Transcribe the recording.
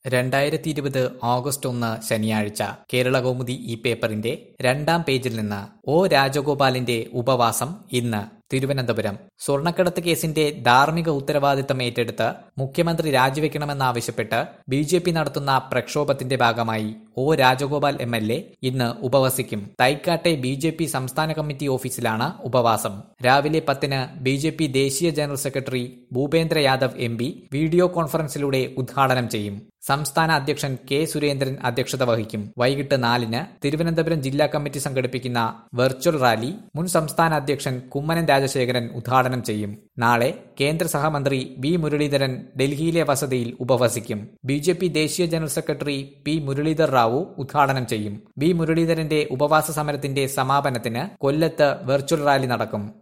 രണ്ടായിരത്തി ഇരുപത് ഓഗസ്റ്റ് ഒന്ന് ശനിയാഴ്ച കേരളകൗമുദി ഈ പേപ്പറിന്റെ രണ്ടാം പേജിൽ നിന്ന് ഒ രാജഗോപാലിന്റെ ഉപവാസം ഇന്ന് തിരുവനന്തപുരം സ്വർണ്ണക്കടത്ത് കേസിന്റെ ധാർമ്മിക ഉത്തരവാദിത്തം ഏറ്റെടുത്ത് മുഖ്യമന്ത്രി രാജിവെക്കണമെന്നാവശ്യപ്പെട്ട് ബി ജെ പി നടത്തുന്ന പ്രക്ഷോഭത്തിന്റെ ഭാഗമായി O Rajagopal M L A ഇന്ന് ഉപവസിക്കും തൈക്കാട്ടെ ബി ജെ പി സംസ്ഥാന കമ്മിറ്റി ഓഫീസിലാണ് ഉപവാസം രാവിലെ പത്തിന് ബി ജെ പി ദേശീയ general secretary Bhupendra Yadav M P video കോൺഫറൻസിലൂടെ ഉദ്ഘാടനം ചെയ്യും സംസ്ഥാന അധ്യക്ഷൻ കെ സുരേന്ദ്രൻ അധ്യക്ഷത വഹിക്കും വൈകിട്ട് നാലിന് തിരുവനന്തപുരം ജില്ലാ കമ്മിറ്റി സംഘടിപ്പിക്കുന്ന വെർച്വൽ റാലി മുൻ സംസ്ഥാന അധ്യക്ഷൻ കുമ്മനം രാജശേഖരൻ ഉദ്ഘാടനം ചെയ്യും നാളെ കേന്ദ്ര സഹമന്ത്രി വി മുരളീധരൻ ഡൽഹിയിലെ വസതിയിൽ ഉപവസിക്കും ബി ജെ പി ദേശീയ general secretary P Muralidhar Rao ഉദ്ഘാടനം ചെയ്യും വി മുരളീധരന്റെ ഉപവാസ സമരത്തിന്റെ സമാപനത്തിന് കൊല്ലത്ത് വെർച്വൽ റാലി നടക്കും